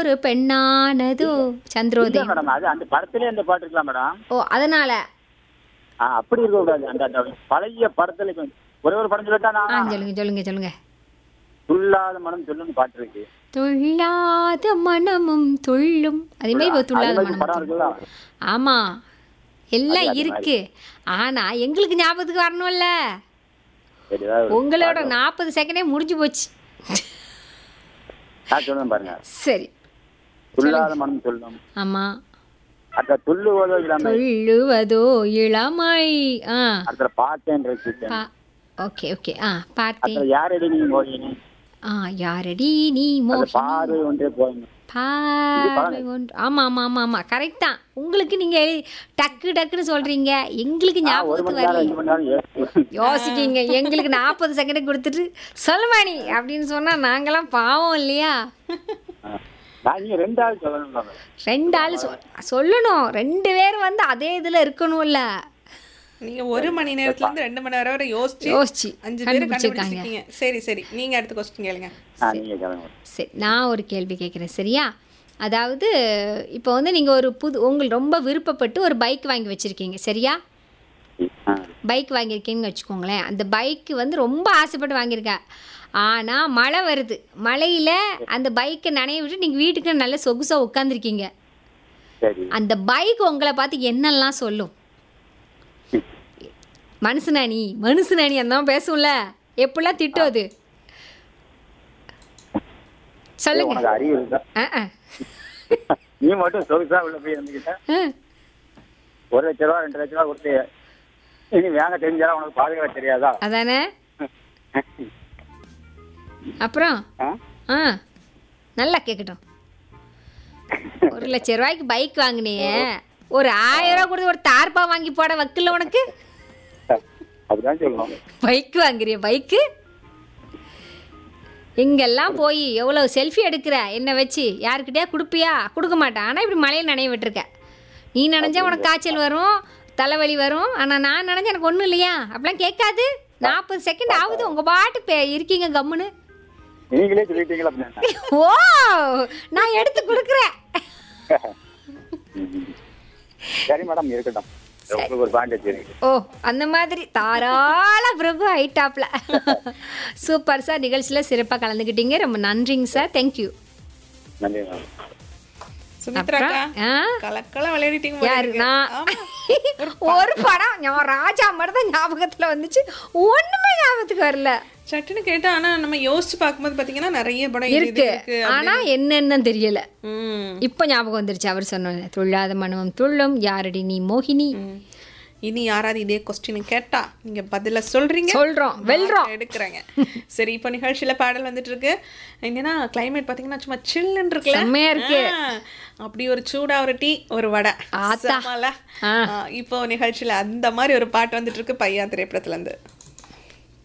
ஒரு பெண்ணானதோ இல்ல சந்திரோதயம் மேடம் அது அந்த படத்திலே அந்த பாட்டு இருக்கலாம் மேடம் ஓ அதனால ஆ, அப்படி இருக்க கூடாது அந்த அந்த பழைய படத்துல இப்ப ஒரே ஒரு படம் சொல்லட்டா ஆ நான் சொல்லுங்க சொல்லுங்க சொல்லுங்க துள்ளாத மனம் சொல்லுன்னு பாட்டு இருக்கு துள்ளாத மனமும் துள்ளும் அதே மாதிரி இப்போ துள்ளாத அது மாதிரி மனமும் படம் துள்ளும். இருக்குல்ல ஆமா எல்லாம் அது இருக்கு ஆனா எங்களுக்கு ஞாபகத்துக்கு வரணும்ல சரி ஏதாவது உங்களோட நாற்பது செகண்டே முடிஞ்சு போச்சு நான் சொல்லுவேன் பாருங்க சரி துள்ளாத மனம் சொல்லும் ஆமா அந்த துள்ளுவதோ இல்லாம துள்ளுவதோ இளமை ஆ அடுத்த பார்த்தேன் ரசித்தேன் பா ஓகே ஓகே ஆ பார்த்தேன் அதுல யாரடி நீ மோகினி ஆ யாரடி நீ அது மோகி பாரு ஒன்றே போயிங்க பார்வை ஒன்று ஆமா ஆமா ஆமா ஆமா கரெக்ட் தான் உங்களுக்கு நீங்க எழுதி டக்கு டக்குன்னு சொல்றீங்க எங்களுக்கு ஒரு ஞாபகத்துக்கு மணி நேரம் வரல ரெண்டு மணி நேரம் யோசி- யோசிக்கீங்க எங்களுக்கு நாற்பது செகண்ட் கொடுத்துட்டு சொல்லுமாணி அப்படின்னு சொன்னா நாங்களாம் பாவம் இல்லையா ஆ. நான் நீங்க ரெண்டு ஆள் சொல்லணும் மேடம் ரெண்டு ஆள் சொ சொல்லணும் ரெண்டு பேர் வந்து அதே இதுல இருக்கணும்ல நீங்க ஒரு மணி நேரத்துல இருந்து ரெண்டு மணி நேரம் வரை யோசிச்சு யோசிச்சு அஞ்சு பேர் கண்டுபிடிச்சிருக்காங்க கண்டுபிடிச்சிருக்கீங்க சரி சரி நீங்க அடுத்த கொஸ்டின் கேளுங்க ஆ நீங்க கிளம்புங்க சரி நான் ஒரு கேள்வி கேட்குறேன் சரியா அதாவது இப்போ வந்து நீங்கள் ஒரு புது உங்களுக்கு ரொம்ப விருப்பப்பட்டு ஒரு பைக் வாங்கி வச்சுருக்கீங்க சரியா ஆ பைக் வாங்கியிருக்கீங்கன்னு வச்சுக்கோங்களேன் அந்த பைக்கு வந்து ரொம்ப ஆசைப்பட்டு வாங்கியிருக்க ஆனால் மழை வருது மழையில் அந்த பைக்கை நனைய விட்டு நீங்கள் வீட்டுக்கு நல்ல சொகுசாக உட்காந்துருக்கீங்க சரி அந்த பைக் உங்களை பார்த்து என்னெல்லாம் சொல்லும் மனுஷனா நீ மனுஷனா நீ அந்த பேசும்ல எப்படிலாம் திட்டும் அது சொல்லுங்க உனக்கு அறிவு இருக்கா ஆ ஆ நீ மட்டும் சொகுசா உள்ள போய் இருந்துக்கிட்ட ஆ. ஒரு லட்ச ரூபா ரெண்டு லட்ச ரூபா கொடுத்து இனி வேங்க தெரிஞ்சாலும் உனக்கு பாதுகாக்க தெரியாதா அதானே அப்புறம் ஆ? ஆ நல்லா கேட்கட்டும் ஒரு லட்ச ரூபாய்க்கு பைக் வாங்கினியே ஒரு ஆயிரம் ரூபா கொடுத்து ஒரு தார்பா வாங்கி போட வக்கில்ல உனக்கு அப்படிதான் சொல்லணும் பைக் வாங்குறிய பைக்கு எங்கெல்லாம் போய் எவ்வளோ செல்ஃபி எடுக்கிற என்னை வச்சு யாருக்கிட்டே கொடுப்பியா கொடுக்க மாட்டேன் ஆனால் இப்படி மழையில் நனைய விட்டுருக்க நீ நனைஞ்சா உனக்கு காய்ச்சல் வரும் தலைவலி வரும் ஆனால் நான் நனைஞ்சா எனக்கு ஒன்றும் இல்லையா அப்படிலாம் கேட்காது நாற்பது செகண்ட் ஆகுது உங்கள் பாட்டு பே இருக்கீங்க கம்முன்னு நீங்களே சொல்லிட்டீங்களா அப்படின்னா ஓ நான் எடுத்து கொடுக்குறேன் ம். சரி மேடம் இருக்கட்டும் உங்களுக்கு ஒரு பாயிண்ட் வச்சிருக்கு ஓ அந்த மாதிரி தாராள பிரபு ஐட்டாப்ல சூப்பர் சார் நிகழ்ச்சியில் சிறப்பாக கலந்துக்கிட்டீங்க ரொம்ப நன்றிங்க சார் தேங்க்யூ நன்றி மேடம் சுமித்ராக்கா ஆ கலக்கெல்லாம் விளையாடிட்டீங்க போல யாரு இருக்கு. நான் ஆமா. ஒரு படம் ஞா- ராஜா மட்டும் தான் ஞாபகத்துல வந்துச்சு ஒண்ணுமே ஞாபகத்துக்கு வரல சட்டுன்னு கேட்டா ஆனா நம்ம யோசிச்சு பார்க்கும்போது பாத்தீங்கன்னா நிறைய படம் இது இருக்கு இருக்கு ஆனா என்னன்னு தெரியல ம். இப்ப ஞாபகம் வந்துருச்சு அவர் சொன்ன துள்ளாத மனமும் துள்ளும் யாரடி நீ மோகினி ம். இனி யாராவது இதே கொஸ்டின் கேட்டா நீங்க பதில சொல்றீங்க சொல்றோம், வெல்றோம். mark எடுக்கறாங்க சரி இப்போ நிகழ்ச்சியில பாடல் வந்துட்டு இருக்கு என்னன்னா கிளைமேட் பாத்தீங்கன்னா சும்மா சில்லுன்னு இருக்குல்ல செம்மையா இருக்கு. ஆ, அப்படி ஒரு சூடா ஒரு டீ ஒரு வடை ஆத்தா. செம்மல. ஆ. ஆ, இப்போ நிகழ்ச்சியில அந்த மாதிரி ஒரு பாட்டு வந்துட்டு இருக்கு பையா திரைப்படத்துல இருந்து